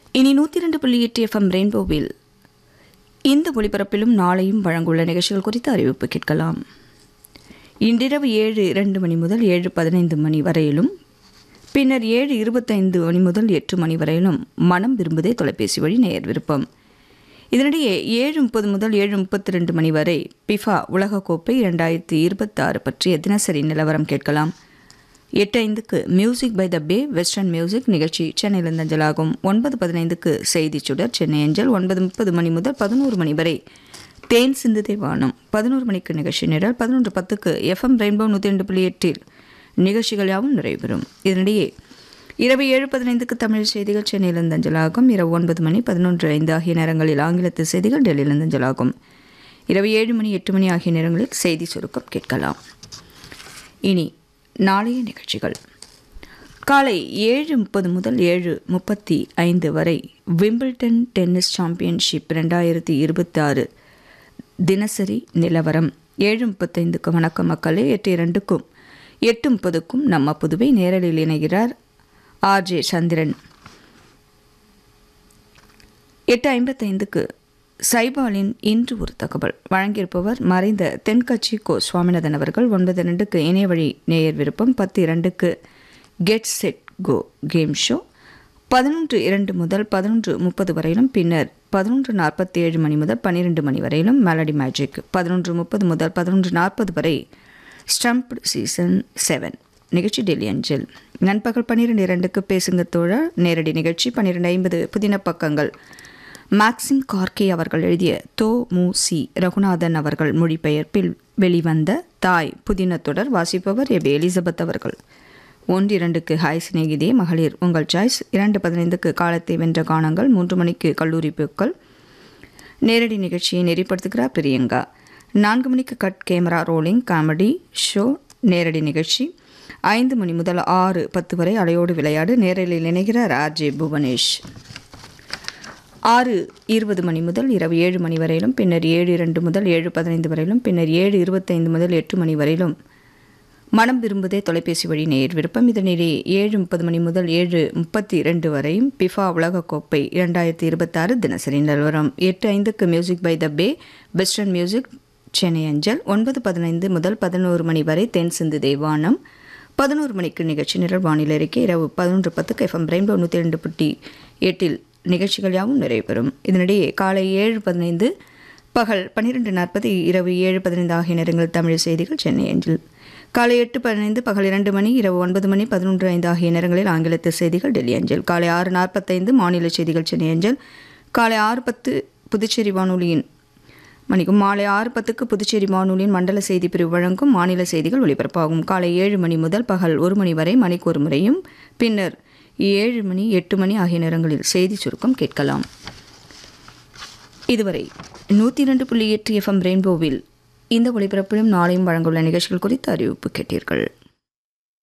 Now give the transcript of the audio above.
இனி நூற்றி ரெண்டு புள்ளி எட்டு எஃப்எம் ரெயின்போவில் இந்த ஒளிபரப்பிலும் நாளையும் வழங்குள்ள நிகழ்ச்சிகள் குறித்து அறிவிப்பு கேட்கலாம் இன்றிரவு ஏழு இரண்டு மணி முதல் ஏழு பதினைந்து மணி வரையிலும் பின்னர் ஏழு இருபத்தைந்து மணி முதல் எட்டு மணி வரையிலும் மனம் விரும்புதே தொலைபேசி வழி நேயர் விருப்பம் இதனிடையே ஏழு முப்பது முதல் ஏழு முப்பத்தி ரெண்டு மணி வரை பிஃபா உலகக்கோப்பை இரண்டாயிரத்தி இருபத்தாறு பற்றிய தினசரி நிலவரம் கேட்கலாம் எட்டு ஐந்துக்கு music by the bay western music நிகழ்ச்சி சென்னையிலிருந்து அஞ்சலாகும் ஒன்பது பதினைந்துக்கு செய்தி சுடர் சென்னை அஞ்சல் ஒன்பது முப்பது மணி முதல் பதினோரு மணி வரை தேன் சிந்துதே வானம் பதினோரு மணிக்கு நிகழ்ச்சி நிரல் பதினொன்று பத்துக்கு எஃப்எம் ரெயின்போ நூற்றி ரெண்டு புள்ளி எட்டில் நிகழ்ச்சிகள் யாவும் நிறைவேறும் இதனிடையே இரவு ஏழு பதினைந்துக்கு தமிழ் செய்திகள் சென்னையிலிருந்து அஞ்சலாகும் இரவு ஒன்பது மணி பதினொன்று ஐந்து ஆகிய நேரங்களில் ஆங்கிலத்து செய்திகள் டெல்லியிலிருந்து அஞ்சலாகும் இரவு ஏழு மணி எட்டு மணி ஆகிய நேரங்களில் செய்தி சுருக்கம் கேட்கலாம் இனி நாளைய நிகழ்ச்சிகள் காலை ஏழு முப்பது முதல் ஏழு முப்பத்தி ஐந்து வரை விம்பிள்டன் டென்னிஸ் சாம்பியன்ஷிப் ரெண்டாயிரத்தி இருபத்தாறு தினசரி நிலவரம் ஏழு முப்பத்தைந்துக்கு வணக்கம் மக்களே எட்டு இரண்டுக்கும் எட்டு முப்பதுக்கும் நம்ம புதுவை நேரலில் இணைகிறார் ஆர்ஜே சந்திரன் எட்டு ஐம்பத்தைந்துக்கு சைபாலின் இன்று ஒரு தகவல் வழங்கியிருப்பவர் மறைந்த தென்கட்சி கோ சுவாமிநாதன் அவர்கள் ஒன்பது ரெண்டுக்கு இணைய வழி நேயர் விருப்பம் பத்து இரண்டுக்கு get set go game show பதினொன்று இரண்டு முதல் பதினொன்று முப்பது வரையிலும் பின்னர் பதினொன்று நாற்பத்தி ஏழு மணி முதல் பன்னிரெண்டு மணி வரையிலும் மெலடி மேஜிக் பதினொன்று முப்பது முதல் பதினொன்று நாற்பது வரை ஸ்டம்ப்டு சீசன் செவன் நிகழ்ச்சி டெல்லி அஞ்சல் நண்பகல் பன்னிரெண்டு இரண்டுக்கு பேசுங்க தோழர் நேரடி நிகழ்ச்சி பன்னிரெண்டு ஐம்பது புதின பக்கங்கள் மேக்சிம் கார்கே அவர்கள் எழுதிய தோ மு சி ரகுநாதன் அவர்கள் மொழிபெயர்ப்பில் வெளிவந்த தாய் புதின தொடர் வாசிப்பவர் எபி எலிசபெத் அவர்கள் ஒன்று இரண்டுக்கு ஹாய் சிநேகிதே மகளிர் உங்கள் சாய்ஸ் இரண்டு பதினைந்துக்கு காலத்தை வென்ற காணங்கள் மூன்று மணிக்கு கல்லூரி பூக்கள் நேரடி நிகழ்ச்சியை நெறிப்படுத்துகிறார் பிரியங்கா நான்கு மணிக்கு cut camera rolling comedy show நேரடி நிகழ்ச்சி ஐந்து மணி முதல் ஆறு பத்து வரை அலையோடு விளையாடு நேரலில் இணைகிறார் ஆர்ஜே புவனேஷ் ஆறு இருபது மணி முதல் இரவு ஏழு மணி வரையிலும் பின்னர் ஏழு இரண்டு முதல் ஏழு பதினைந்து வரையிலும் பின்னர் ஏழு இருபத்தைந்து முதல் எட்டு மணி வரையிலும் மனம் விரும்புதே தொலைபேசி வழி நேர் விருப்பம் இதனிடையே ஏழு முப்பது மணி முதல் ஏழு முப்பத்தி இரண்டு வரையும் பிஃபா உலகக்கோப்பை இரண்டாயிரத்தி இருபத்தாறு தினசரி நிலவரம் எட்டு ஐந்துக்கு music by the bay western music Chennai அஞ்சல் ஒன்பது பதினைந்து முதல் பதினோரு மணி வரை தென் சிந்து தேவானம் பதினோரு மணிக்கு நிகழ்ச்சி நிரல் வானிலை அறிக்கை இரவு பதினொன்று பத்துக்கு எஃப்எம் ரெயின்போ நூற்றி ரெண்டு புள்ளி எட்டில் நிகழ்ச்சிகள் யாவும் நிறைவேறும் இதனிடையே காலை ஏழு பதினைந்து பகல் பன்னிரெண்டு நாற்பது இரவு ஏழு பதினைந்து ஆகிய நேரங்களில் தமிழ் செய்திகள் சென்னை அஞ்சில் காலை எட்டு பதினைந்து பகல் இரண்டு மணி இரவு ஒன்பது மணி பதினொன்று ஐந்து ஆகிய நேரங்களில் ஆங்கிலத்து செய்திகள் டெல்லி அஞ்சல் காலை ஆறு நாற்பத்தைந்து மாநில செய்திகள் சென்னை அஞ்சல் காலை ஆறு பத்து புதுச்சேரி வானொலியின் மணிக்கும் மாலை ஆறு பத்துக்கு புதுச்சேரி வானொலியின் மண்டல செய்தி பிரிவு வழங்கும் மாநில செய்திகள் ஒலிபரப்பாகும் காலை ஏழு மணி முதல் பகல் ஒரு மணி வரை மணிக்கு ஒரு முறையும் பின்னர் ஏழு மணி எட்டு மணி ஆகிய நேரங்களில் செய்தி சுருக்கம் கேட்கலாம் இதுவரை நூற்றி இரண்டு புள்ளி எட்டு எஃப்எம் ரெயின்போவில் இந்த ஒளிபரப்பிலும் நாளையும் வழங்குள்ள நிகழ்ச்சிகள் குறித்து அறிவிப்பு கேட்டீர்கள்